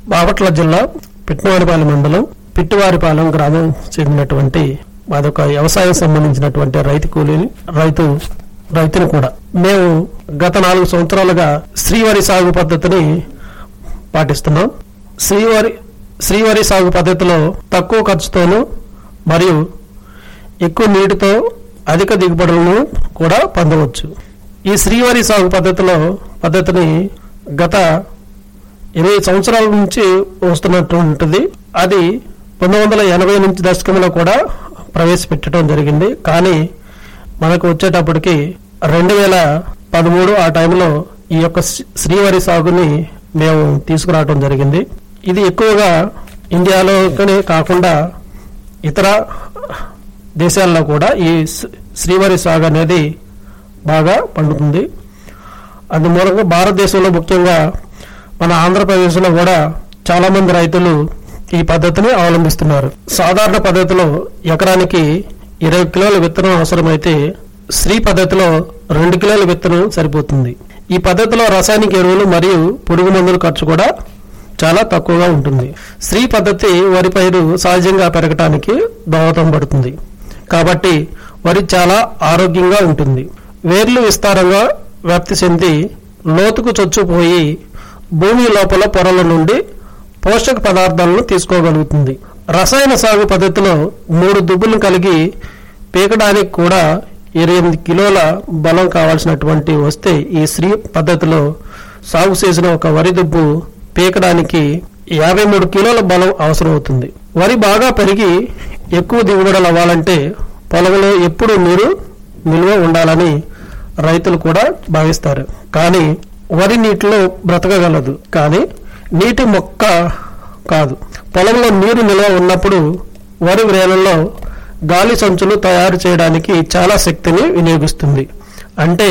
బాపట్ల జిల్లా పిట్టివారిపాలెం మండలం పిట్టివారిపాలెం గ్రామం చెందినటువంటి అదొక వ్యవసాయం సంబంధించినటువంటి రైతు కూలీని రైతు రైతుని కూడా మేము గత నాలుగు సంవత్సరాలుగా శ్రీవరి సాగు పద్ధతిని పాటిస్తున్నాం శ్రీవరి శ్రీవరి సాగు పద్ధతిలో తక్కువ ఖర్చుతోనూ మరియు ఎక్కువ నీటితో అధిక దిగుబడులను కూడా పొందవచ్చు ఈ శ్రీవారి సాగు పద్ధతిలో పద్ధతిని గత ఎనిమిది సంవత్సరాల నుంచి వస్తున్నటువంటిది అది పంతొమ్మిది వందల ఎనభై నుంచి దశకంలో కూడా ప్రవేశపెట్టడం జరిగింది కానీ మనకు వచ్చేటప్పటికి రెండు వేల పదమూడు ఆ టైంలో ఈ యొక్క శ్రీ- శ్రీవారి సాగుని మేము తీసుకురావడం జరిగింది ఇది ఎక్కువగా ఇండియాలోనే కాకుండా ఇతర దేశాల్లో కూడా ఈ శ్రీ- శ్రీవారి సాగు అనేది బాగా పండుతుంది అందు మూలంగా భారతదేశంలో ముఖ్యంగా మన ఆంధ్రప్రదేశ్లో కూడా చాలా మంది రైతులు ఈ పద్ధతిని అవలంబిస్తున్నారు సాధారణ పద్ధతిలో ఎకరానికి ఇరవై కిలోల విత్తనం అవసరమైతే శ్రీ పద్ధతిలో రెండు కిలోల విత్తనం సరిపోతుంది ఈ పద్ధతిలో రసాయనిక ఎరువులు మరియు పురుగు మందుల ఖర్చు కూడా చాలా తక్కువగా ఉంటుంది శ్రీ పద్ధతి వరి పైరు సహజంగా పెరగటానికి దోహదం పడుతుంది కాబట్టి వరి చాలా ఆరోగ్యంగా ఉంటుంది వేర్లు విస్తారంగా వ్యాప్తి చెంది లోతుకు చొచ్చుపోయి భూమి లోపల పొరల నుండి పోషక పదార్థాలను తీసుకోగలుగుతుంది రసాయన సాగు పద్ధతిలో మూడు దుబ్బులు కలిగి పీకడానికి కూడా ఇరవై ఎనిమిది కిలోల బలం కావాల్సినటువంటి వస్తే ఈ శ్రీ పద్ధతిలో సాగు చేసిన ఒక వరి దుబ్బు పీకడానికి యాభై మూడు కిలోల బలం అవసరమవుతుంది వరి బాగా పెరిగి ఎక్కువ దిగుబడులు అవ్వాలంటే పొలంలో ఎప్పుడు నీరు నిల్వ ఉండాలని రైతులు కూడా భావిస్తారు కానీ వరి నీటిలో బ్రతకగలదు కానీ నీటి మొక్క కాదు పొలంలో నీరు నిల్వ ఉన్నప్పుడు వరి వ్రేణల్లో గాలి సంచులు తయారు చేయడానికి చాలా శక్తిని వినియోగిస్తుంది అంటే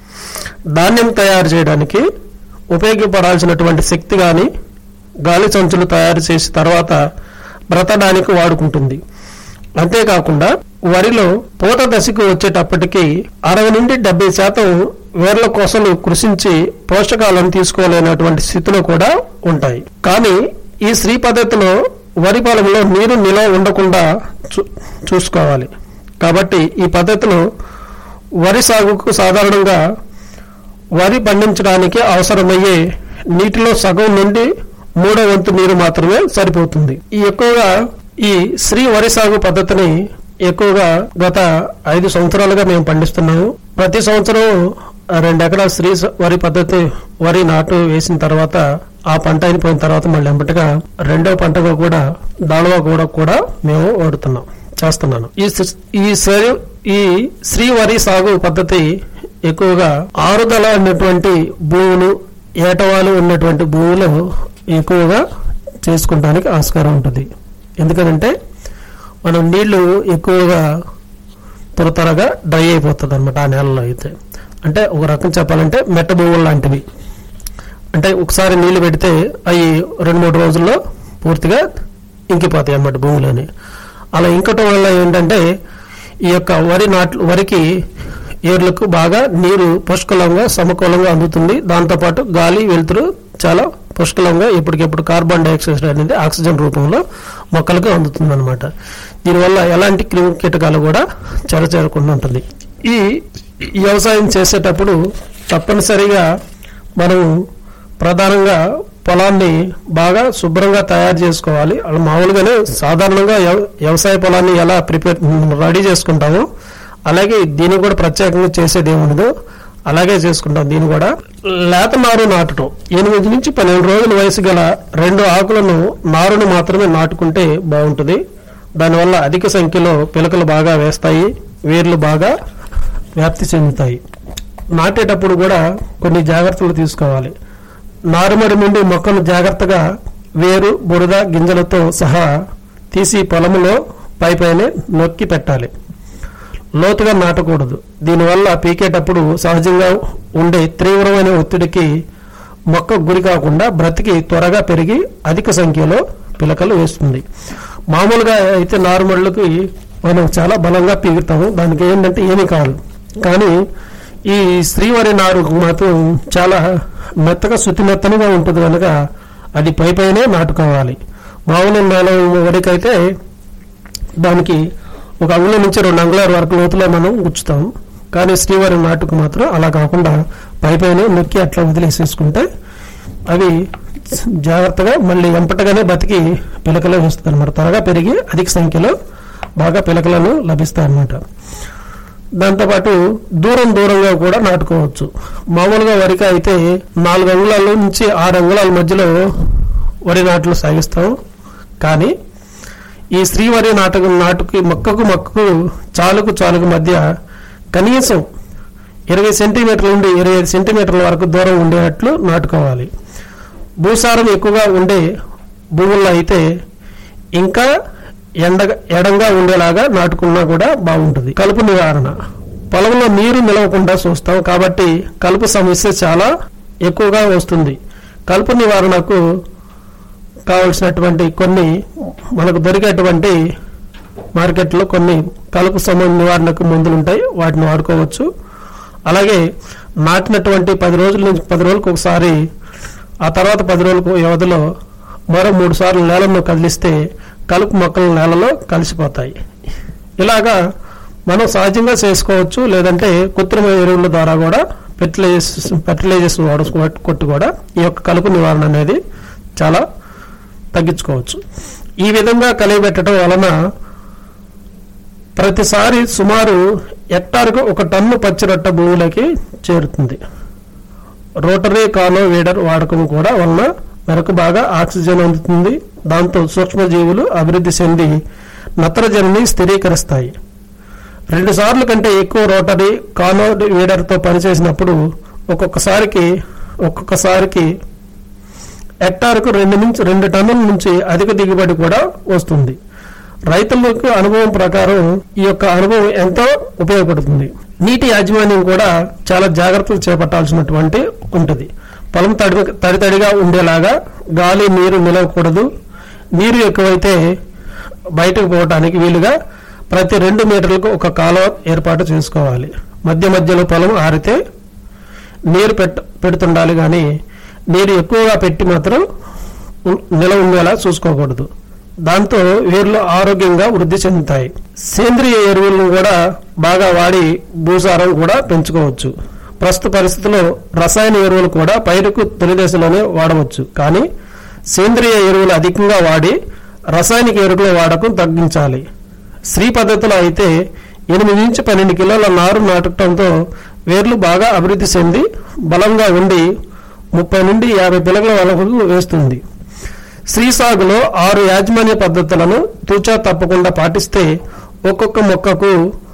ధాన్యం తయారు చేయడానికి ఉపయోగపడాల్సినటువంటి శక్తి కానీ గాలి సంచులు తయారు చేసిన తర్వాత బ్రతడానికి వాడుకుంటుంది అంతేకాకుండా వరిలో పూత దశకు వచ్చేటప్పటికి అరవై నుండి డెబ్బై శాతం వేర్ల కోసలు కృషించి పోషకాలను తీసుకోలేనటువంటి స్థితిలో కూడా ఉంటాయి కానీ ఈ శ్రీ పద్ధతిలో వరి పొలంలో నీరు నిల్వ ఉండకుండా చూ- చూసుకోవాలి కాబట్టి ఈ పద్ధతిలో వరి సాగుకు సాధారణంగా వరి పండించడానికి అవసరమయ్యే నీటిలో సగం నుండి మూడో వంతు నీరు మాత్రమే సరిపోతుంది ఈ ఎక్కువగా ఈ శ్రీ వరి సాగు పద్ధతిని ఎక్కువగా గత ఐదు సంవత్సరాలుగా మేము పండిస్తున్నాము ప్రతి సంవత్సరం రెండు ఎకరాల శ్రీ స- వరి పద్ధతి వరి నాటు వేసిన తర్వాత ఆ పంట అయిపోయిన తర్వాత మళ్ళీ ఎంబటిగా రెండో పంటగా కూడా దాళవా కూడా కూడా మేము వాడుతున్నాం చేస్తున్నాను ఈ స్- ఈ శ్రీ- ఈ శ్రీ వరి సాగు పద్ధతి ఎక్కువగా ఆరుదల ఉన్నటువంటి భూములు ఏటవాలు ఉన్నటువంటి భూములు ఎక్కువగా చేసుకుంటానికి ఆస్కారం ఉంటుంది ఎందుకంటే మనం నీళ్లు ఎక్కువగా త్వర త్వరగా డ్రై అయిపోతుంది అనమాట ఆ నేలలో అయితే అంటే ఒక రకం చెప్పాలంటే మెట్ట భూములు లాంటివి అంటే ఒకసారి నీళ్లు పెడితే అవి రెండు మూడు రోజుల్లో పూర్తిగా ఇంకిపోతాయి అన్నమాట భూమిలోని అలా ఇంకటం వల్ల ఏంటంటే ఈ యొక్క వరి నాట్లు వరికి ఏర్లకు బాగా నీరు పుష్కలంగా సమకూలంగా అందుతుంది దాంతోపాటు గాలి వెలుతురు చాలా పుష్కలంగా ఎప్పటికెప్పుడు కార్బన్ డైఆక్సైడ్ అనేది ఆక్సిజన్ రూపంలో మొక్కలకు అందుతుంది అనమాట దీనివల్ల ఎలాంటి క్రిమి కీటకాలు కూడా చెరచేరకుండా ఉంటుంది ఈ వ్యవసాయం చేసేటప్పుడు తప్పనిసరిగా మనం ప్రధానంగా పొలాన్ని బాగా శుభ్రంగా తయారు చేసుకోవాలి అలా మామూలుగానే సాధారణంగా వ్యవ- వ్యవసాయ పొలాన్ని ఎలా ప్రిపేర్ రెడీ చేసుకుంటామో అలాగే దీన్ని కూడా ప్రత్యేకంగా చేసేది ఏముండదు అలాగే చేసుకుంటాం దీన్ని కూడా లేత నారు నాటడం ఎనిమిది నుంచి పన్నెండు రోజుల వయసు గల రెండు ఆకులను నారును మాత్రమే నాటుకుంటే బాగుంటుంది దానివల్ల అధిక సంఖ్యలో పిలకలు బాగా వేస్తాయి వేర్లు బాగా వ్యాప్తి చెందుతాయి నాటేటప్పుడు కూడా కొన్ని జాగ్రత్తలు తీసుకోవాలి నారుమడి నుండి మొక్కను జాగ్రత్తగా వేరు బురద గింజలతో సహా తీసి పొలములో పైపైనే నొక్కి పెట్టాలి లోతుగా నాటకూడదు దీనివల్ల పీకేటప్పుడు సహజంగా ఉండే తీవ్రమైన ఒత్తిడికి మొక్క గురి కాకుండా బ్రతికి త్వరగా పెరిగి అధిక సంఖ్యలో పిలకలు వేస్తుంది మామూలుగా అయితే నారుమళ్ళకి మనం చాలా బలంగా పీకుతాము దానికి ఏంటంటే ఏమీ కాదు కానీ ఈ శ్రీవారి నారు మాత్రం చాలా మెత్తగా శుతి మెత్తనిగా ఉంటుంది కనుక అది పై పైనే నాటుకోవాలి మామూలు నేల వరకైతే దానికి ఒక అంగుళం నుంచి రెండు అంగుళాల వరకు లోతులో మనం గుచ్చుతాం కానీ శ్రీవారి నాటుకు మాత్రం అలా కాకుండా పై పైన నొక్కి అట్లా వదిలేసేసుకుంటే అవి జాగ్రత్తగా మళ్ళీ ఎంపటగానే బతికి పిలకలు వస్తుంది అనమాట త్వరగా పెరిగి అధిక సంఖ్యలో బాగా పిలకలను లభిస్తాయి అన్నమాట దాంతోపాటు దూరం దూరంగా కూడా నాటుకోవచ్చు మామూలుగా వరికి అయితే నాలుగు అంగుళాల నుంచి ఆరు అంగుళాల మధ్యలో వరి నాట్లు సాగిస్తాం కానీ ఈ శ్రీవరి నాటకం నాటుకి మొక్కకు మొక్కకు చాలుకు చాలుకు మధ్య కనీసం ఇరవై సెంటీమీటర్ల నుండి ఇరవై ఐదు సెంటీమీటర్ల వరకు దూరం ఉండేటట్లు నాటుకోవాలి భూసారం ఎక్కువగా ఉండే భూముల్లో అయితే ఇంకా ఎండ ఎడంగా ఉండేలాగా నాటుకున్నా కూడా బాగుంటుంది కలుపు నివారణ పొలంలో నీరు నిలవకుండా చూస్తాం కాబట్టి కలుపు సమస్య చాలా ఎక్కువగా వస్తుంది కలుపు నివారణకు కావలసినటువంటి కొన్ని మనకు దొరికేటువంటి మార్కెట్లో కొన్ని కలుపు సమ నివారణకు మందులు ఉంటాయి వాటిని వాడుకోవచ్చు అలాగే నాటినటువంటి పది రోజుల నుంచి పది రోజులకు ఒకసారి ఆ తర్వాత పది రోజులకు వ్యవధిలో మరో మూడు సార్లు నేలను కదిలిస్తే కలుపు మొక్కలు నేలలో కలిసిపోతాయి ఇలాగా మనం సహజంగా చేసుకోవచ్చు లేదంటే కృత్రిమ ఎరువుల ద్వారా కూడా ఫెర్టిలైజర్స్ ఫెర్టిలైజర్స్ వాడుకో కొట్టి కూడా ఈ యొక్క కలుపు నివారణ అనేది చాలా తగ్గించుకోవచ్చు ఈ విధంగా కలియబెట్టడం వలన ప్రతిసారి సుమారు హెక్టార్కు ఒక టన్ను పచ్చిరొట్ట భూములకి చేరుతుంది రోటరీ కాలో వీడర్ వాడకం కూడా వలన మెరకు బాగా ఆక్సిజన్ అందుతుంది దాంతో సూక్ష్మజీవులు అభివృద్ధి చెంది నత్రజనిని స్థిరీకరిస్తాయి రెండు సార్లు కంటే ఎక్కువ రోటరీ కానో వీడర్తో పనిచేసినప్పుడు ఒక్కొక్కసారికి ఒక్కొక్కసారికి హెక్టార్కు రెండు నుంచి రెండు టన్నుల నుంచి అధిక దిగుబడి కూడా వస్తుంది రైతులకు అనుభవం ప్రకారం ఈ యొక్క అనుభవం ఎంతో ఉపయోగపడుతుంది నీటి యాజమాన్యం కూడా చాలా జాగ్రత్తలు చేపట్టాల్సినటువంటి ఉంటుంది పొలం తడి తడి తడిగా ఉండేలాగా గాలి నీరు నిలవకూడదు నీరు ఎక్కువైతే బయటకు పోవటానికి వీలుగా ప్రతి రెండు మీటర్లకు ఒక కాలువ ఏర్పాటు చేసుకోవాలి మధ్య మధ్యలో పొలం ఆరితే నీరు పెట్ట పెడుతుండాలి కానీ నీరు ఎక్కువగా పెట్టి మాత్రం ఉ- నిలవ ఉండేలా చూసుకోకూడదు దాంతో వేర్లు ఆరోగ్యంగా వృద్ధి చెందుతాయి సేంద్రియ ఎరువులను కూడా బాగా వాడి భూసారం కూడా పెంచుకోవచ్చు ప్రస్తుత పరిస్థితుల్లో రసాయన ఎరువులు కూడా పైరుకు తొలి దశలోనే వాడవచ్చు కానీ సేంద్రియ ఎరువులు అధికంగా వాడి రసాయనిక ఎరువుల వాడకం తగ్గించాలి శ్రీ పద్ధతిలో అయితే ఎనిమిది నుంచి పన్నెండు కిలోల నారు నాటడంతో వేర్లు బాగా అభివృద్ధి చెంది బలంగా ఉండి ముప్పై నుండి యాభై పిలకల వరకు వేస్తుంది శ్రీ సాగులో ఆరు యాజమాన్య పద్ధతులను తూచా తప్పకుండా పాటిస్తే ఒక్కొక్క మొక్కకు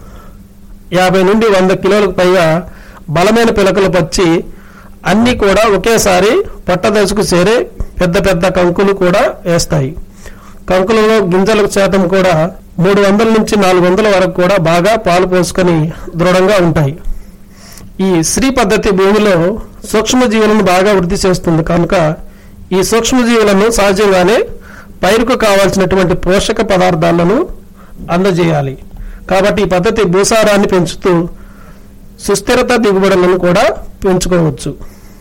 యాభై నుండి వంద కిలోలకు పైగా బలమైన పిలకలు పచ్చి అన్నీ కూడా ఒకేసారి పట్టదశకు చేరే పెద్ద పెద్ద కంకులు కూడా వేస్తాయి కంకులలో గింజల శాతం కూడా మూడు వందల నుంచి నాలుగు వందల వరకు కూడా బాగా పాలు పోసుకొని దృఢంగా ఉంటాయి ఈ శ్రీ పద్ధతి భూమిలో సూక్ష్మజీవులను బాగా వృద్ధి చేస్తుంది కనుక ఈ సూక్ష్మజీవులను సహజంగానే పైరుకు కావాల్సినటువంటి పోషక పదార్థాలను అందజేయాలి కాబట్టి ఈ పద్ధతి భూసారాన్ని పెంచుతూ సుస్థిరత దిగుబడులను కూడా పెంచుకోవచ్చు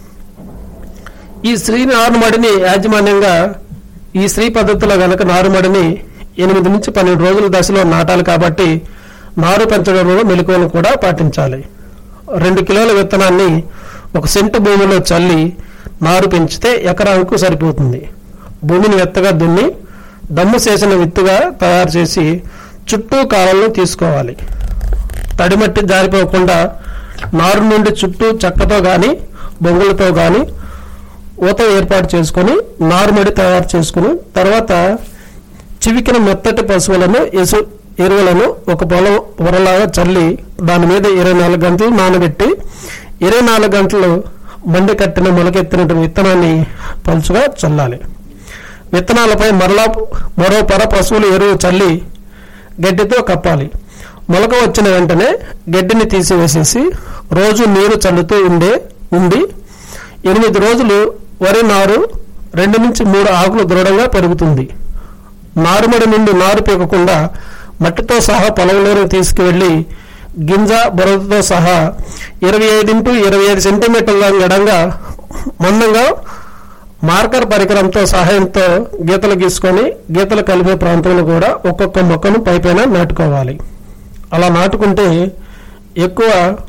ఈ శ్రీ నారుమడిని యాజమాన్యంగా ఈ శ్రీ పద్ధతిలో గనక నారుమడిని ఎనిమిది నుంచి పన్నెండు రోజుల దశలో నాటాలి కాబట్టి నారు పెంచడంలో మెలకువలు కూడా పాటించాలి రెండు కిలోల విత్తనాన్ని ఒక సెంటు భూమిలో చల్లి నారు పెంచితే ఎకరాకు సరిపోతుంది భూమిని మెత్తగా దున్ని దమ్ము చేసిన విత్తుగా తయారు చేసి చుట్టూ కాలంలో తీసుకోవాలి తడిమట్టి జారిపోకుండా నారు నుండి చుట్టూ చెక్కతో గాని బొంగులతో గాని ఊత ఏర్పాటు చేసుకొని నారుమడి తయారు చేసుకుని తర్వాత చివికిన మెత్తటి పశువులను ఎసు ఎరువులను ఒక పొలం పొరలాగా చల్లి దాని మీద ఇరవై నాలుగు గంటలు నానబెట్టి ఇరవై నాలుగు గంటలు మండి కట్టిన మొలకెత్తిన విత్తనాన్ని పలుచుగా చల్లాలి విత్తనాలపై మరలా మరో పొర పశువుల ఎరువు చల్లి గడ్డితో కప్పాలి మొలక వచ్చిన వెంటనే గడ్డిని తీసివేసేసి రోజు నీరు చల్లుతూ ఉండే ఉండి ఎనిమిది రోజులు వరి నారు రెండు నుంచి మూడు ఆకులు దృఢంగా పెరుగుతుంది నారుమడి నుండి నారు పీకకుండా మట్టితో సహా పొలంలోకి తీసుకువెళ్లి గింజ బురదతో సహా ఇరవై ఐదు ఇంటూ ఇరవై ఐదు సెంటీమీటర్ల ఎడంగా మందంగా మార్కర్ పరికరంతో సహాయంతో గీతలు గీసుకొని గీతలు కలిపే ప్రాంతంలో కూడా ఒక్కొక్క మొక్కను పైపైన నాటుకోవాలి అలా నాటుకుంటే ఎక్కువ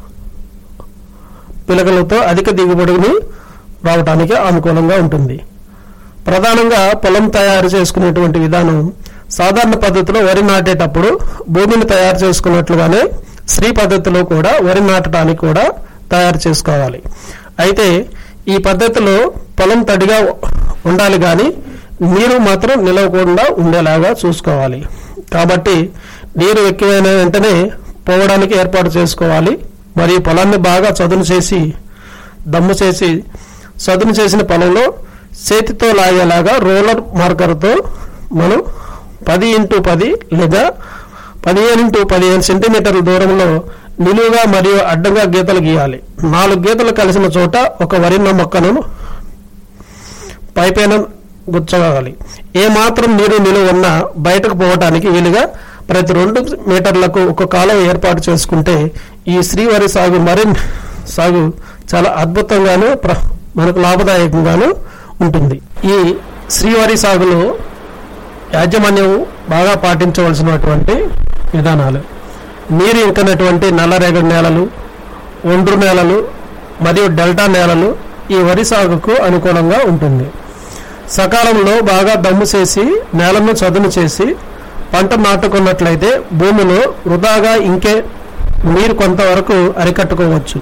పిలకలతో అధిక దిగుబడిని రావడానికి అనుకూలంగా ఉంటుంది ప్రధానంగా పొలం తయారు చేసుకునేటువంటి విధానం సాధారణ పద్ధతిలో వరి నాటేటప్పుడు భూమిని తయారు చేసుకున్నట్లుగానే శ్రీ పద్ధతిలో కూడా వరి నాటడానికి కూడా తయారు చేసుకోవాలి అయితే ఈ పద్ధతిలో పొలం తడిగా ఉండాలి కానీ నీరు మాత్రం నిలవకుండా ఉండేలాగా చూసుకోవాలి కాబట్టి నీరు ఎక్కువైన వెంటనే పోవడానికి ఏర్పాటు చేసుకోవాలి మరియు పొలాన్ని బాగా చదును చేసి దమ్ము చేసి చదును చేసిన పొలంలో చేతితో లాగేలాగా రోలర్ మార్కర్తో మనం పది ఇంటూ పది లేదా పదిహేను ఇంటూ పదిహేను సెంటీమీటర్ల దూరంలో నిలువుగా మరియు అడ్డంగా గీతలు గీయాలి నాలుగు గీతలు కలిసిన చోట ఒక వరిన్న మొక్కను పైపైన గుచ్చగాలి ఏ మాత్రం నీరు నిలువ ఉన్నా బయటకు పోవటానికి వీలుగా ప్రతి రెండు మీటర్లకు ఒక కాలువ ఏర్పాటు చేసుకుంటే ఈ శ్రీవరి సాగు మరి సాగు చాలా అద్భుతంగాను ప్ర- మనకు లాభదాయకంగాను ఉంటుంది ఈ శ్రీవరి సాగులో యాజమాన్యం బాగా పాటించవలసినటువంటి విధానాలు నీరు ఇంకనటువంటి నల్లరేగడి నేలలు ఒండ్రు నేలలు మరియు డెల్టా నేలలు ఈ వరి సాగుకు అనుకూలంగా ఉంటుంది సకాలంలో బాగా దమ్ము చేసి నేలను చదును చేసి పంట నాటుకున్నట్లయితే భూమిలో వృధాగా ఇంకే నీరు కొంతవరకు అరికట్టుకోవచ్చు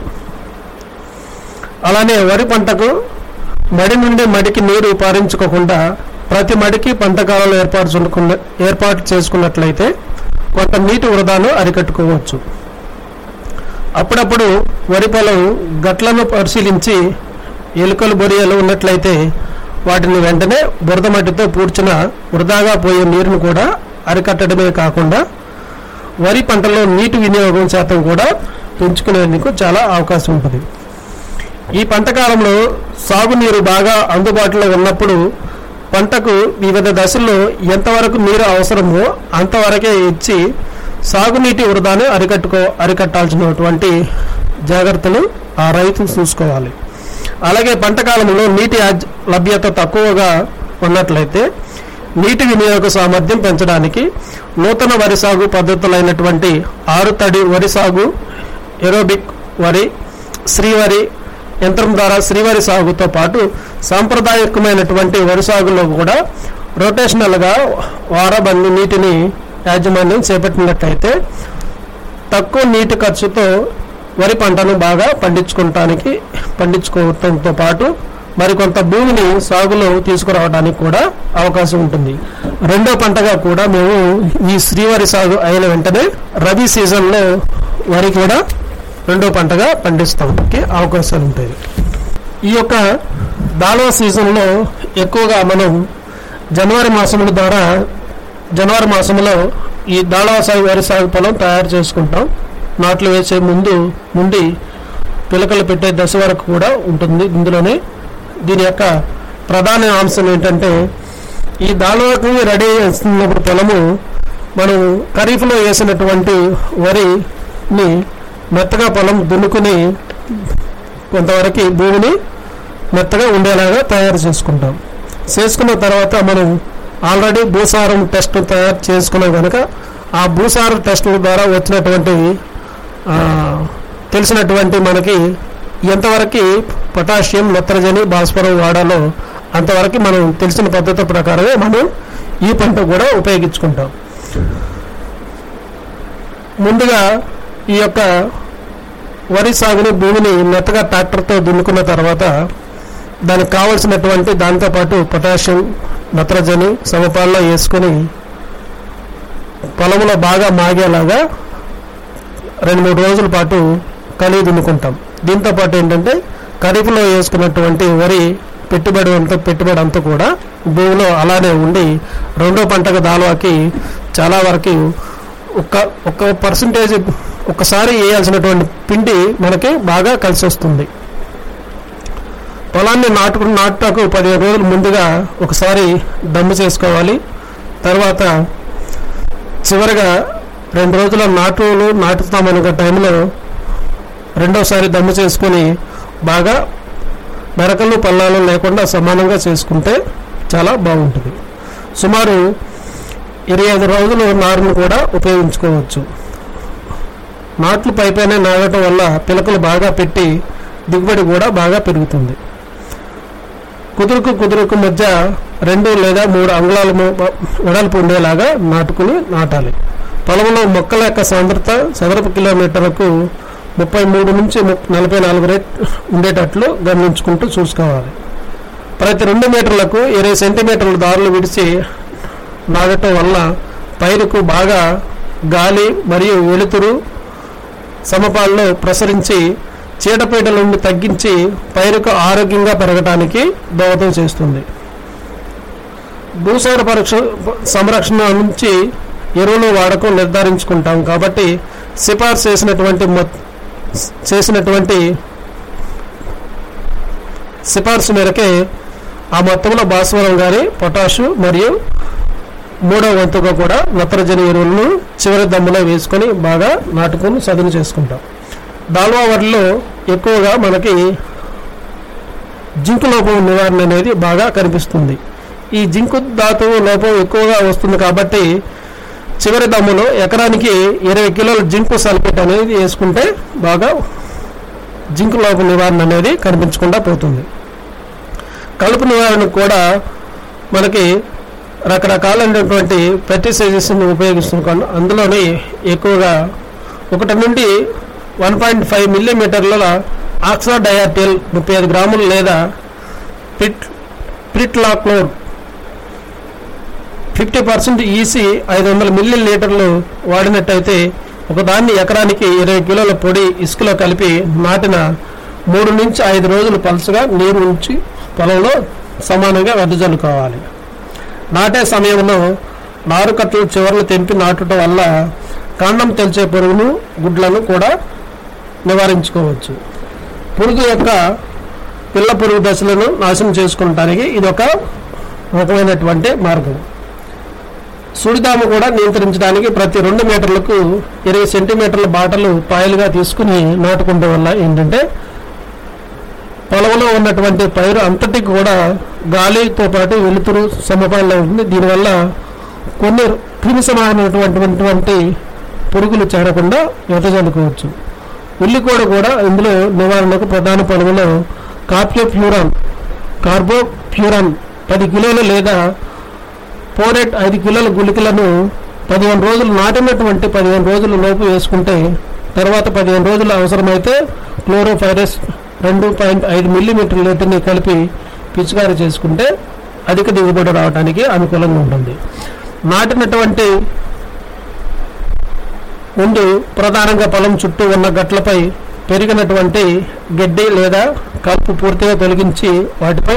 అలానే వరి పంటకు మడి నుండి మడికి నీరు పారించుకోకుండా ప్రతి మడికి పంట కాలంలో ఏర్పాటు చేసుకున్న ఏర్పాటు చేసుకున్నట్లయితే కొంత నీటి వృధాను అరికట్టుకోవచ్చు అప్పుడప్పుడు వరి పొలం గట్లను పరిశీలించి ఎలుకలు బొరియలు ఉన్నట్లయితే వాటిని వెంటనే బురద మట్టితో పూడ్చిన వృధాగా పోయే నీరును కూడా అరికట్టడమే కాకుండా వరి పంటలో నీటి వినియోగం శాతం కూడా పెంచుకునేందుకు చాలా అవకాశం ఉంటుంది ఈ పంట కాలంలో సాగునీరు బాగా అందుబాటులో ఉన్నప్పుడు పంటకు వివిధ దశల్లో ఎంతవరకు నీరు అవసరమో అంతవరకే ఇచ్చి సాగునీటి వృధాను అరికట్టుకో అరికట్టాల్సినటువంటి జాగ్రత్తలు ఆ రైతు చూసుకోవాలి అలాగే పంట కాలంలో నీటి యాజ్- లభ్యత తక్కువగా ఉన్నట్లయితే నీటి వినియోగ సామర్థ్యం పెంచడానికి నూతన వరి సాగు పద్ధతులైనటువంటి ఆరు తడి వరి సాగు ఎరోబిక్ వరి శ్రీవరి యంత్రం ద్వారా శ్రీవరి సాగుతో పాటు సాంప్రదాయకమైనటువంటి వరి సాగులో కూడా రొటేషనల్గా వారబంది నీటిని యాజమాన్యం చేపట్టినట్లయితే తక్కువ నీటి ఖర్చుతో వరి పంటను బాగా పండించుకోవటానికి పండించుకోవటంతో పాటు మరికొంత భూమిని సాగులో తీసుకురావడానికి కూడా అవకాశం ఉంటుంది రెండో పంటగా కూడా మేము ఈ శ్రీవరి సాగు అయిన వెంటనే రబీ సీజన్లో వరి కూడా రెండో పంటగా పండిస్తానికి అవకాశాలు ఉంటాయి ఈ యొక్క దాళవ సీజన్లో ఎక్కువగా మనం జనవరి మాసముల ద్వారా జనవరి మాసంలో ఈ దాళవ సాగు వరి సాగు పొలం తయారు చేసుకుంటాం నాట్లు వేసే ముందు నుండి పిలకలు పెట్టే దశ వరకు కూడా ఉంటుంది ఇందులోనే దీని యొక్క ప్రధాన అంశం ఏంటంటే ఈ దాళవకు రెడీ చేస్తున్నప్పుడు పొలము మనం ఖరీఫ్లో వేసినటువంటి వరిని మెత్తగా పొలం దున్నుకుని కొంతవరకు భూమిని మెత్తగా ఉండేలాగా తయారు చేసుకుంటాం చేసుకున్న తర్వాత మనం ఆల్రెడీ భూసారం టెస్ట్ తయారు చేసుకున్నాం కనుక ఆ భూసారం టెస్టుల ద్వారా వచ్చినటువంటి ఆ, తెలిసినటువంటి మనకి ఎంతవరకు పొటాషియం నత్రజని భాస్వరం వాడాలో అంతవరకు మనం తెలిసిన పద్ధతి ప్రకారమే మనం ఈ పంట కూడా ఉపయోగించుకుంటాం ముందుగా ఈ యొక్క వరి సాగుని భూమిని మెత్తగా ట్రాక్టర్తో దున్నుకున్న తర్వాత దానికి కావలసినటువంటి దాంతోపాటు పొటాషియం నత్రజని సమపాల్లో వేసుకొని పొలంలో బాగా మాగేలాగా రెండు మూడు రోజుల పాటు కలిగి దున్నుకుంటాం దీంతో పాటు ఏంటంటే ఖరీఫ్లో వేసుకున్నటువంటి వరి పెట్టుబడి అంతా పెట్టుబడి అంతా కూడా భూమిలో అలానే ఉండి రెండో పంటకు దాల్వాకి చాలా వరకు ఒక్క ఒక్క పర్సంటేజ్ ఒక్కసారి వేయాల్సినటువంటి పిండి మనకి బాగా కలిసి వస్తుంది పొలాన్ని నాటుకు నాటుటకు పదిహేను రోజుల ముందుగా ఒకసారి దమ్ము చేసుకోవాలి తర్వాత చివరిగా రెండు రోజుల నాటులు నాటుతామనుక టైంలో రెండోసారి దమ్ము చేసుకొని బాగా మెరకలు పల్లాలు లేకుండా సమానంగా చేసుకుంటే చాలా బాగుంటుంది సుమారు ఇరవై ఐదు రోజులు నారును కూడా ఉపయోగించుకోవచ్చు నాట్లు పైపైన నాగటం వల్ల పిలకలు బాగా పెట్టి దిగుబడి కూడా బాగా పెరుగుతుంది కుదురుకు కుదురుకు మధ్య రెండు లేదా మూడు అంగుళాల మ- వెడల్పు ఉండేలాగా నాటుకుని నాటాలి పొలంలో మొక్కల యొక్క సాంద్రత చదరపు కిలోమీటర్లకు ముప్పై మూడు నుంచి ము- నలభై నాలుగు రేట్ ఉండేటట్లు గమనించుకుంటూ చూసుకోవాలి ప్రతి రెండు మీటర్లకు ఇరవై సెంటీమీటర్ల దారులు విడిచి నాగటం వల్ల పైరుకు బాగా గాలి మరియు వెలుతురు సమపాల్లో ప్రసరించి చీడపీడల నుండి తగ్గించి పైరుకు ఆరోగ్యంగా పెరగడానికి దోహదం చేస్తుంది భూసార పరీక్ష సంరక్షణ నుంచి ఎరువుల వాడకం నిర్ధారించుకుంటాం కాబట్టి సిఫార్సు చేసినటువంటి మొ- చేసినటువంటి సిఫార్సు మేరకే ఆ మొత్తంలో భాస్వరం గారి పొటాషు మరియు మూడవ వంతుగా కూడా నత్రజని ఎరువులను చివరి దమ్ములో వేసుకొని బాగా నాటుకొని సదును చేసుకుంటాం దాల్వా వరిలో ఎక్కువగా మనకి జింకు లోపం నివారణ అనేది బాగా కనిపిస్తుంది ఈ జింకు ధాతువు లోపం ఎక్కువగా వస్తుంది కాబట్టి చివరి దమ్ములో ఎకరానికి ఇరవై కిలోల జింకు సల్ఫేట్ అనేది వేసుకుంటే బాగా జింకు లోపం నివారణ అనేది కనిపించకుండా పోతుంది కలుపు నివారణకు కూడా మనకి రకరకాలైనటువంటి పెస్టిసైడ్స్ని ఉపయోగిస్తున్నాం అందులోని ఎక్కువగా ఒకటి నుండి వన్ పాయింట్ ఫైవ్ మిల్లీమీటర్ల ఆక్సా డయాటెల్ ముప్పై ఐదు గ్రాములు లేదా పిట్ ప్రిట్లాక్లోర్ ఫిఫ్టీ పర్సెంట్ ఈసీ ఐదు వందల మిల్లీ లీటర్లు వాడినట్టయితే ఒకదాన్ని ఎకరానికి ఇరవై కిలోల పొడి ఇసుకలో కలిపి నాటిన మూడు నుంచి ఐదు రోజులు పలుచగా నీరు ఉంచి పొలంలో సమానంగా వెదజల్లుకోవాలి నాటే సమయంలో నారు కట్టలు చివర్లు తెంపి నాటడం వల్ల కాండం తెల్చే పురుగును గుడ్లను కూడా నివారించుకోవచ్చు పురుగు యొక్క పిల్ల పురుగు దశలను నాశనం చేసుకోవడానికి ఇది ఒక రకమైనటువంటి మార్గం సుడిదాము కూడా నియంత్రించడానికి ప్రతి రెండు మీటర్లకు ఇరవై సెంటీమీటర్ల బాటలు పాయలుగా తీసుకుని నాటుకుంటే వల్ల ఏంటంటే పొలంలో ఉన్నటువంటి పైరు అంతటికి కూడా గాలితో పాటు వెలుతురు సమపాలలో ఉంటుంది దీనివల్ల కొన్ని క్రిమి సమానమైనటువంటి పురుగులు చేరకుండా వెతజల్లుకోవచ్చు ఉల్లికోడ కూడా ఇందులో నివారణకు ప్రధాన పొలంలో కార్బోఫ్యూరాన్ కార్బోఫ్యూరాన్ పది కిలోలు లేదా పోరెట్ ఐదు కిలోల గుళికలను పదిహేను రోజులు నాటినటువంటి పదిహేను రోజుల లోపు వేసుకుంటే తర్వాత పదిహేను రోజులు అవసరమైతే క్లోరోఫైరస్ రెండు పాయింట్ ఐదు మిల్లీమీటర్ లీటర్ని కలిపి పిచికారీ చేసుకుంటే అధిక దిగుబడి రావడానికి అనుకూలంగా ఉంటుంది నాటినటువంటి ముందు ప్రధానంగా పొలం చుట్టూ ఉన్న గట్లపై పెరిగినటువంటి గడ్డి లేదా కలుపు పూర్తిగా తొలగించి వాటిపై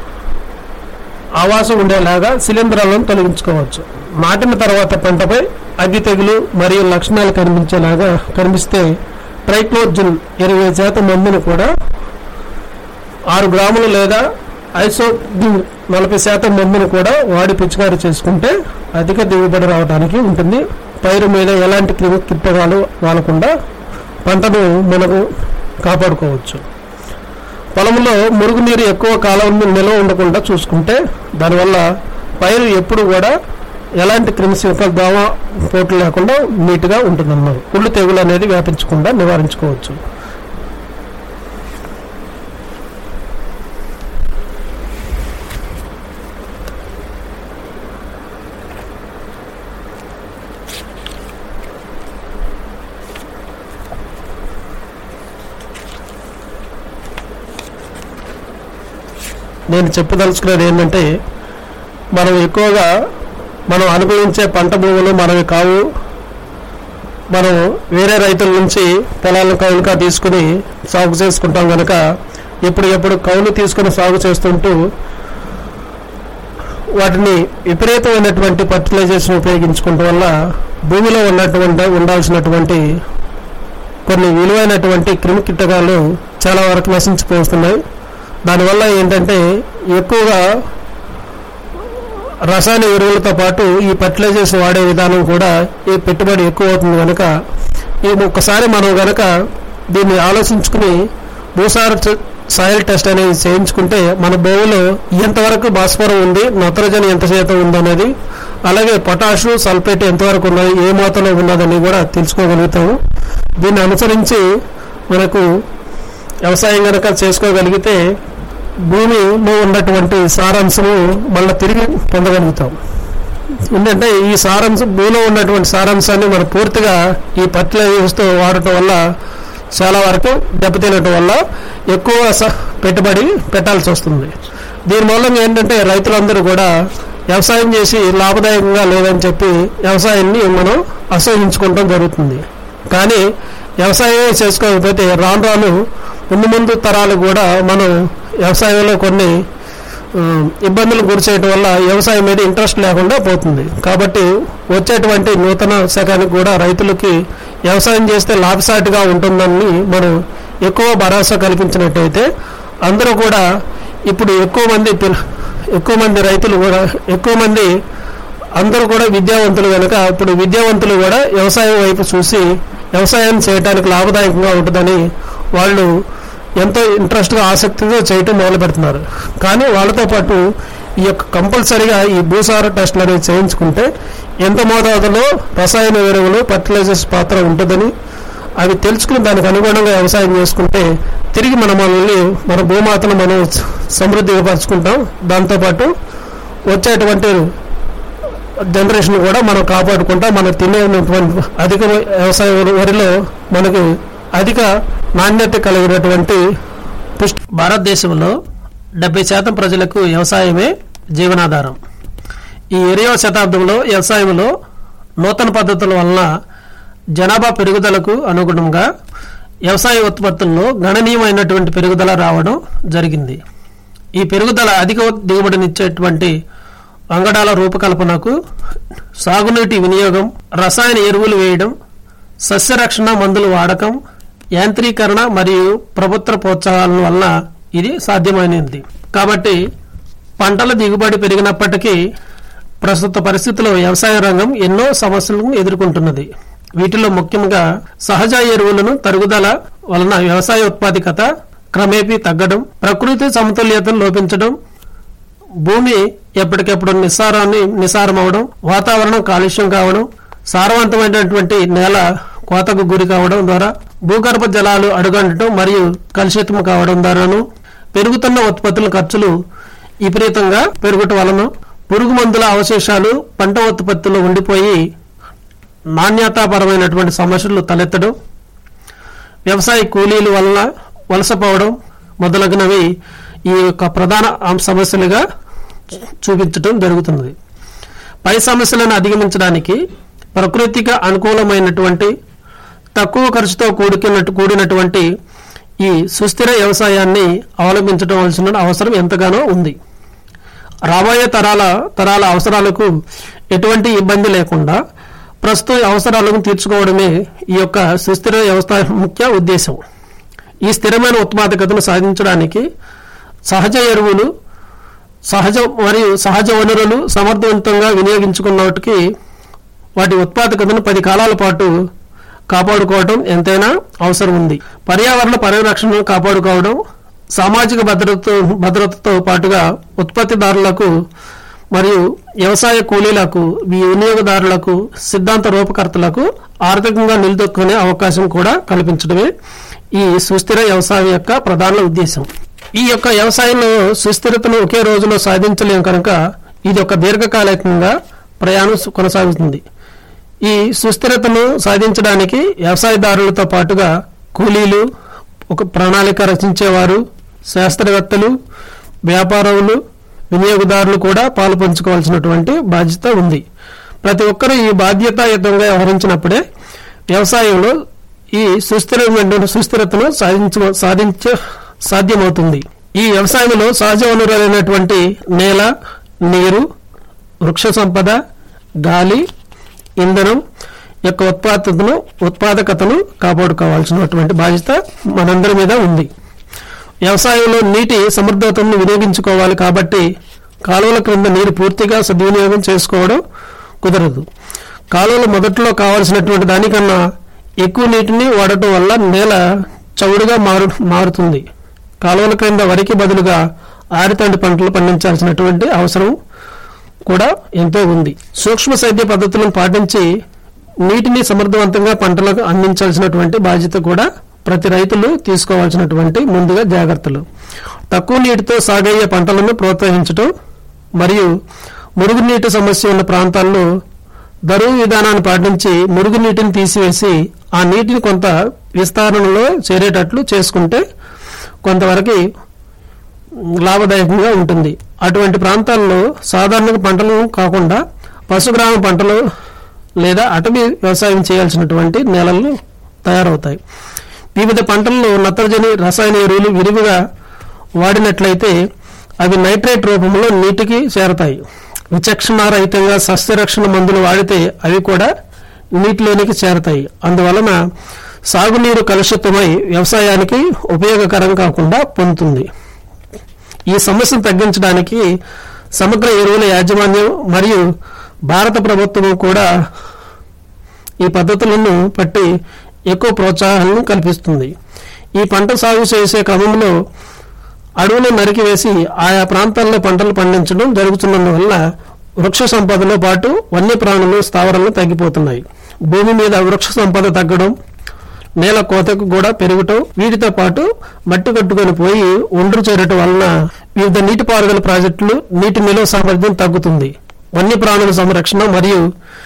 ఆవాసం ఉండేలాగా శిలీంధ్రాలను తొలగించుకోవచ్చు నాటిన తర్వాత పంటపై అగ్గి తెగులు మరియు లక్షణాలు కనిపించేలాగా కనిపిస్తే ట్రైక్లోజిన్ ఇరవై శాతం మందును కూడా ఆరు గ్రాములు లేదా ఐసోడిన్ నలభై శాతం మందును కూడా వాడి పిచికారీ చేసుకుంటే అధిక దిగుబడి రావడానికి ఉంటుంది పైరు మీద ఎలాంటి క్రిమి కీటకాలు వాలకుండా పంటను మనకు కాపాడుకోవచ్చు పొలంలో మురుగునీరు ఎక్కువ కాలం నిల్వ ఉండకుండా చూసుకుంటే దానివల్ల పైరు ఎప్పుడు కూడా ఎలాంటి క్రిమిశీలక దోమ పోట్లు లేకుండా నీట్గా ఉంటుందన్నమాట కుళ్ళు తెగులు అనేది వ్యాపించకుండా నివారించుకోవచ్చు నేను చెప్పదలుచుకున్నది ఏంటంటే మనం ఎక్కువగా మనం అనుభవించే పంట భూములు మనవి కావు మనం వేరే రైతుల నుంచి పొలాలను కౌలుగా తీసుకుని సాగు చేసుకుంటాం కనుక ఎప్పుడు ఎప్పుడు కౌలు తీసుకుని సాగు చేస్తుంటూ వాటిని విపరీతమైనటువంటి ఫర్టిలైజేషన్ ఉపయోగించుకోవడం వల్ల భూమిలో ఉన్నటువంటి ఉండాల్సినటువంటి కొన్ని విలువైనటువంటి క్రిమి కీటకాలు చాలా వరకు నశించిపోతున్నాయి దానివల్ల ఏంటంటే ఎక్కువగా రసాయన ఎరువులతో పాటు ఈ ఫర్టిలైజర్స్ వాడే విధానం కూడా ఈ పెట్టుబడి ఎక్కువ అవుతుంది కనుక ఈ ఒక్కసారి మనం గనక దీన్ని ఆలోచించుకుని భూసార చ- సాయిల్ టెస్ట్ అనేది చేయించుకుంటే మన భూమిలో ఎంతవరకు భాస్వరం ఉంది నత్రజని ఎంత శాతం ఉందనేది అలాగే పొటాషు సల్ఫేట్ ఎంతవరకు ఉన్నది ఏ మోతాలో ఉన్నదని కూడా తెలుసుకోగలుగుతాము దీన్ని అనుసరించి మనకు వ్యవసాయం కనుక చేసుకోగలిగితే భూమిలో ఉన్నటువంటి సారాంశము మళ్ళీ తిరిగి పొందగలుగుతాం ఏంటంటే ఈ సారాంశం భూమిలో ఉన్నటువంటి సారాంశాన్ని మనం పూర్తిగా ఈ ఫర్టిలైజర్స్తో వాడటం వల్ల చాలా వరకు దెబ్బతినటం వల్ల ఎక్కువ స- పెట్టుబడి పెట్టాల్సి వస్తుంది దీని మూలంగా ఏంటంటే రైతులందరూ కూడా వ్యవసాయం చేసి లాభదాయకంగా లేదని చెప్పి వ్యవసాయాన్ని మనం అసహించుకోవడం జరుగుతుంది కానీ వ్యవసాయం చేసుకోకపోతే రాను రాను ముందు ముందు తరాలు కూడా మనం వ్యవసాయంలో కొన్ని ఆ, ఇబ్బందులు గురి చేయడం వల్ల వ్యవసాయం మీద ఇంట్రెస్ట్ లేకుండా పోతుంది కాబట్టి వచ్చేటువంటి నూతన శకానికి కూడా రైతులకి వ్యవసాయం చేస్తే లాభసాటిగా ఉంటుందని మనం ఎక్కువ భరోసా కల్పించినట్టయితే అందరూ కూడా ఇప్పుడు ఎక్కువ మంది పిల్ల- ఎక్కువ మంది రైతులు కూడా ఎక్కువ మంది అందరూ కూడా విద్యావంతులు కనుక ఇప్పుడు విద్యావంతులు కూడా వ్యవసాయం వైపు చూసి వ్యవసాయం చేయడానికి లాభదాయకంగా ఉంటుందని వాళ్ళు ఎంతో ఇంట్రెస్ట్గా ఆసక్తితో చేయటం మొదలు పెడుతున్నారు కానీ వాళ్ళతో పాటు ఈ యొక్క కంపల్సరిగా ఈ భూసార టెస్టులు అనేవి చేయించుకుంటే ఎంత మోతాదులో రసాయన ఎరువులు ఫర్టిలైజర్స్ పాత్ర ఉంటుందని అవి తెలుసుకుని దానికి అనుగుణంగా వ్యవసాయం చేసుకుంటే తిరిగి మన మనల్ని మన భూమాతను మనం సమృద్ధిగా పరుచుకుంటాం దాంతోపాటు వచ్చేటువంటి జనరేషన్ కూడా మనం కాపాడుకుంటా మనం తినేటువంటి అధిక వ్యవసాయ వరిలో మనకు అధిక నాణ్యత కలిగినటువంటి పుష్టి భారతదేశంలో డెబ్బై శాతం ప్రజలకు వ్యవసాయమే జీవనాధారం ఈ ఇరవై శతాబ్దంలో వ్యవసాయంలో నూతన పద్ధతుల వలన జనాభా పెరుగుదలకు అనుగుణంగా వ్యవసాయ ఉత్పత్తుల్లో గణనీయమైనటువంటి పెరుగుదల రావడం జరిగింది ఈ పెరుగుదల అధిక దిగుబడినిచ్చేటువంటి వంగడాల రూపకల్పనకు సాగునీటి వినియోగం రసాయన ఎరువులు వేయడం సస్యరక్షణ మందుల వాడకం యాంత్రీకరణ మరియు ప్రభుత్వ ప్రోత్సాహాల వలన ఇది సాధ్యమైనది కాబట్టి పంటల దిగుబడి పెరిగినప్పటికీ ప్రస్తుత పరిస్థితుల్లో వ్యవసాయ రంగం ఎన్నో సమస్యలను ఎదుర్కొంటున్నది వీటిలో ముఖ్యంగా సహజ ఎరువులను తరుగుదల వలన వ్యవసాయ ఉత్పాదకత క్రమేపీ తగ్గడం ప్రకృతి సమతుల్యతను లోపించడం భూమి ఎప్పటికెప్పుడు నిస్సారాన్ని నిస్సారం అవడం వాతావరణం కాలుష్యం కావడం సారవంతమైనటువంటి నేల కోతకు గురి కావడం ద్వారా భూగర్భ జలాలు అడుగంటడం మరియు కలుషితం కావడం ద్వారాను పెరుగుతున్న ఉత్పత్తుల ఖర్చులు విపరీతంగా పెరుగుట వలన పురుగు మందుల అవశేషాలు పంట ఉత్పత్తుల్లో ఉండిపోయి నాణ్యతాపరమైనటువంటి సమస్యలు తలెత్తడం వ్యవసాయ కూలీల వలన వలసపోవడం మొదలగునవి ఈ యొక్క ప్రధాన అంశ సమస్యలుగా చూపించడం జరుగుతుంది పై సమస్యలను అధిగమించడానికి ప్రకృతికి అనుకూలమైనటువంటి తక్కువ ఖర్చుతో కూడుకున్నట్టు కూడినటువంటి ఈ సుస్థిర వ్యవసాయాన్ని అవలంబించవలసిన అవసరం ఎంతగానో ఉంది రాబోయే తరాల తరాల అవసరాలకు ఎటువంటి ఇబ్బంది లేకుండా ప్రస్తుత అవసరాలను తీర్చుకోవడమే ఈ యొక్క సుస్థిర వ్యవస్థ ముఖ్య ఉద్దేశం ఈ స్థిరమైన ఉత్పాదకతను సాధించడానికి సహజ ఎరువులు సహజ మరియు సహజ వనరులు సమర్థవంతంగా వినియోగించుకున్నటికి వాటి ఉత్పాదకతను పది కాలాల పాటు కాపాడుకోవడం ఎంతైనా అవసరం ఉంది పర్యావరణ పరిరక్షణను కాపాడుకోవడం సామాజిక భద్రత భద్రతతో పాటుగా ఉత్పత్తిదారులకు మరియు వ్యవసాయ కూలీలకు ఈ వినియోగదారులకు సిద్ధాంత రూపకర్తలకు ఆర్థికంగా నిలదొక్కునే అవకాశం కూడా కల్పించడమే ఈ సుస్థిర వ్యవసాయం యొక్క ప్రధాన ఉద్దేశం ఈ యొక్క వ్యవసాయంలో సుస్థిరతను ఒకే రోజులో సాధించలేం కనుక ఇది ఒక దీర్ఘకాలికంగా ప్రయాణం సు- కొనసాగుతుంది ఈ సుస్థిరతను సాధించడానికి వ్యవసాయదారులతో పాటుగా కూలీలు ఒక ప్రణాళిక రచించేవారు శాస్త్రవేత్తలు వ్యాపారులు వినియోగదారులు కూడా పాలు పంచుకోవాల్సినటువంటి బాధ్యత ఉంది ప్రతి ఒక్కరూ ఈ బాధ్యతాయుతంగా వ్యవహరించినప్పుడే వ్యవసాయంలో ఈ సుస్థిరమైన సుస్థిరతను సాధించ సాధించ సాధ్యమవుతుంది ఈ వ్యవసాయంలో సహజ వనరులైనటువంటి నేల నీరు వృక్ష సంపద గాలి ఇంధనం యొక్క ఉత్పాదకతను ఉత్పాదకతను కాపాడుకోవాల్సినటువంటి బాధ్యత మనందరి మీద ఉంది వ్యవసాయంలో నీటి సమర్థతను వినియోగించుకోవాలి కాబట్టి కాలువల క్రింద నీరు పూర్తిగా సద్వినియోగం చేసుకోవడం కుదరదు కాలువలు మొదట్లో కావాల్సినటువంటి దానికన్నా ఎక్కువ నీటిని వాడటం వల్ల నేల చౌడుగా మారు మారుతుంది కాలువల క్రింద వరికి బదులుగా ఆరితండి పంటలు పండించాల్సినటువంటి అవసరం కూడా ఎంతో ఉంది సూక్ష్మ సేద్య పద్ధతులను పాటించి నీటిని సమర్థవంతంగా పంటలకు అందించాల్సినటువంటి బాధ్యత కూడా ప్రతి రైతులు తీసుకోవాల్సినటువంటి ముందుగా జాగ్రత్తలు తక్కువ నీటితో సాగయ్యే పంటలను ప్రోత్సహించడం మరియు మురుగునీటి సమస్య ఉన్న ప్రాంతాల్లో దరువు విధానాన్ని పాటించి మురుగునీటిని తీసివేసి ఆ నీటిని కొంత విస్తరణలో చేరేటట్లు చేసుకుంటే కొంతవరకు లాభదాయకంగా ఉంటుంది అటువంటి ప్రాంతాల్లో సాధారణ పంటలు కాకుండా పశుగ్రామ పంటలు లేదా అటవీ వ్యవసాయం చేయాల్సినటువంటి నేలలు తయారవుతాయి వివిధ పంటల్లో నత్రజని రసాయన ఎరువులు విరివిగా వాడినట్లయితే అవి నైట్రేట్ రూపంలో నీటికి చేరతాయి విచక్షణారహితంగా సస్యరక్షణ మందులు వాడితే అవి కూడా నీటిలోనికి చేరతాయి అందువలన సాగునీరు కలుషితమై వ్యవసాయానికి ఉపయోగకరం కాకుండా పొందుతుంది ఈ సమస్యను తగ్గించడానికి సమగ్ర ఎరువుల యాజమాన్యం మరియు భారత ప్రభుత్వం కూడా ఈ పద్ధతులను బట్టి ఎక్కువ ప్రోత్సాహాన్ని కల్పిస్తుంది ఈ పంట సాగు చేసే క్రమంలో అడవులు నరికివేసి ఆయా ప్రాంతాల్లో పంటలు పండించడం జరుగుతున్నందువల్ల వృక్ష సంపదలో పాటు వన్యప్రాణులు స్థావరాలు తగ్గిపోతున్నాయి భూమి మీద వృక్ష సంపద తగ్గడం నేల కోతకు కూడా పెరగటం వీటితో పాటు మట్టి కట్టుకొని పోయి ఒండ్రు చేరటం వలన వివిధ నీటిపారుదల ప్రాజెక్టులు నీటి నిల్వ సామర్థ్యం తగ్గుతుంది వన్యప్రాణుల సంరక్షణ మరియు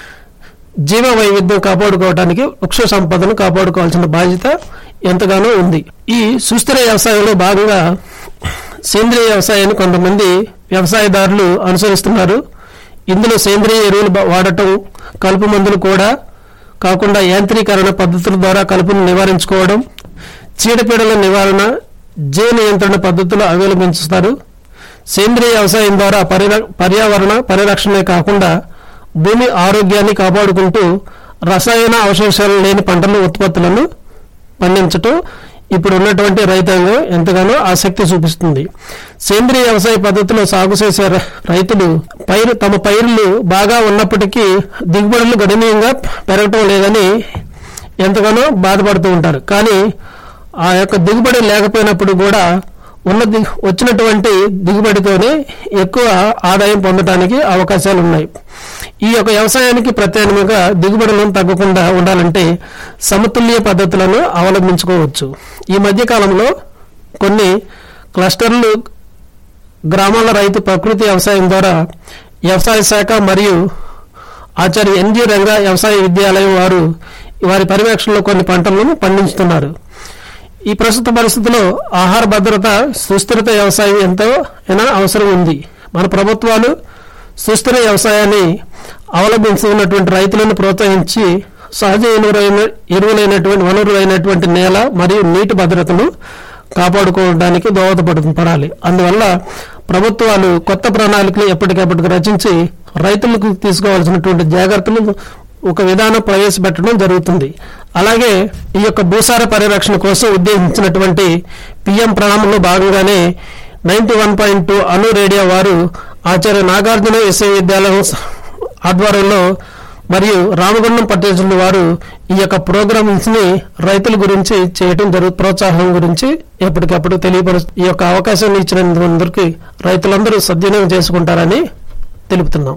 జీవ వైవిధ్యం కాపాడుకోవడానికి వృక్ష సంపదను కాపాడుకోవాల్సిన బాధ్యత ఎంతగానో ఉంది ఈ సుస్థిర వ్యవసాయంలో భాగంగా సేంద్రియ వ్యవసాయాన్ని కొంతమంది వ్యవసాయదారులు అనుసరిస్తున్నారు ఇందులో సేంద్రియ ఎరువులు బ- వాడటం కలుపు మందులు కూడా కాకుండా యాంత్రీకరణ పద్ధతుల ద్వారా కలుపును నివారించుకోవడం చీడపీడల నివారణ జీవ నియంత్రణ పద్ధతులు అవలంబిస్తారు సేంద్రియ వ్యవసాయం ద్వారా పరిర- పర్యావరణ పరిరక్షణే కాకుండా భూమి ఆరోగ్యాన్ని కాపాడుకుంటూ రసాయన అవశేషాలు లేని పంటల ఉత్పత్తులను పండించటం ఇప్పుడు ఉన్నటువంటి రైతాంగం ఎంతగానో ఆసక్తి చూపిస్తుంది సేంద్రియ వ్యవసాయ పద్ధతిలో సాగు చేసే ర- రైతులు పైరు తమ పైర్లు బాగా ఉన్నప్పటికీ దిగుబడులు గణనీయంగా పెరగటం లేదని ఎంతగానో బాధపడుతూ ఉంటారు కానీ ఆ యొక్క దిగుబడి లేకపోయినప్పుడు కూడా ఉన్న ది వచ్చినటువంటి దిగుబడితోనే ఎక్కువ ఆదాయం పొందడానికి అవకాశాలు ఉన్నాయి ఈ యొక్క వ్యవసాయానికి ప్రత్యామ్నాయంగా దిగుబడులను తగ్గకుండా ఉండాలంటే సమతుల్య పద్ధతులను అవలంబించుకోవచ్చు ఈ మధ్య కాలంలో కొన్ని క్లస్టర్లు గ్రామాల రైతు ప్రకృతి వ్యవసాయం ద్వారా వ్యవసాయ శాఖ మరియు ఆచార్య ఎన్జి రంగా వ్యవసాయ విద్యాలయం వారు వారి పర్యవేక్షణలో కొన్ని పంటలను పండించుతున్నారు ఈ ప్రస్తుత పరిస్థితిలో ఆహార భద్రత సుస్థిరత వ్యవసాయం ఎంతో అయినా అవసరం ఉంది మన ప్రభుత్వాలు సుస్థిర వ్యవసాయాన్ని అవలంబించుకున్నటువంటి రైతులను ప్రోత్సహించి సహజ ఎరువులైన ఎరువులైనటువంటి వనరులైనటువంటి నేల మరియు నీటి భద్రతను కాపాడుకోవడానికి దోహదపడు పడాలి అందువల్ల ప్రభుత్వాలు కొత్త ప్రణాళికలు ఎప్పటికెప్పటికి రచించి రైతులకు తీసుకోవాల్సినటువంటి జాగ్రత్తలు ఒక విధానం ప్రవేశపెట్టడం జరుగుతుంది అలాగే ఈ యొక్క భూసార పరిరక్షణ కోసం ఉద్దేశించినటువంటి పిఎం ప్రణాళికలో భాగంగానే నైన్టీ వన్ పాయింట్ టూ అను రేడియో వారు ఆచార్య నాగార్జున విశ్వవిద్యాలయం ఆధ్వర్యంలో మరియు రామగుండం పట్టేశ్వరులు వారు ఈ యొక్క ప్రోగ్రామ్స్ ని రైతుల గురించి చేయటం జరుగు ప్రోత్సాహం గురించి ఎప్పటికప్పుడు తెలియపరు ఈ యొక్క అవకాశాన్ని ఇచ్చినందుకు రైతులందరూ సద్వినియోగం చేసుకుంటారని తెలుపుతున్నాం